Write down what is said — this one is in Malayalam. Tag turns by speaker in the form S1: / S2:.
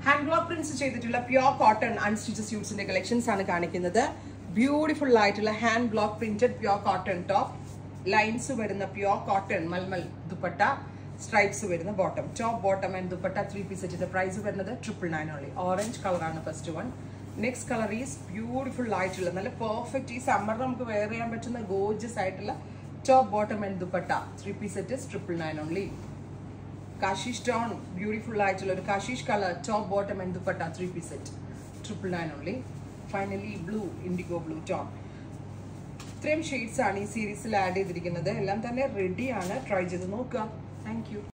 S1: ഹാൻഡ് ബ്ലോക്ക് പ്രിന്റ്സ് ചെയ്തിട്ടുള്ള പ്യോർ കോട്ടൺ അൺസ്റ്റിച്ച് സ്യൂട്ട്സിന്റെ കളക്ഷൻസ് ആണ് കാണിക്കുന്നത് ബ്യൂട്ടിഫുൾ ആയിട്ടുള്ള hand block printed pure cotton top lines വരുന്ന pure cotton mulmul dupatta stripes വരുന്ന bottom top bottom and dupatta three piece സെറ്റിന്റെ പ്രൈസ് വരുന്നത് ട്രിപ്പിൾ നയൻ ഓൺലി ഓറഞ്ച് കളറാണ് first one next colour is beautiful ആയിട്ടുള്ള നല്ല പെർഫെക്റ്റ് ഈ സമ്മർ നമുക്ക് വെയർ ചെയ്യാൻ പറ്റുന്ന ഗോജസ് ആയിട്ടുള്ള top bottom and dupatta three piece set triple nine only Kashish tone beautiful ആയിട്ടുള്ള ഒരു Kashish colour top bottom and dupatta three piece set triple nine only finally blue indigo blue tone ഇത്രയും ഷെയ്ഡ്സ് ആണ് ഈ സീരീസിൽ ആഡ് ചെയ്തിരിക്കുന്നത് എല്ലാം തന്നെ റെഡിയാണ് ട്രൈ ചെയ്ത് നോക്കുക താങ്ക് യു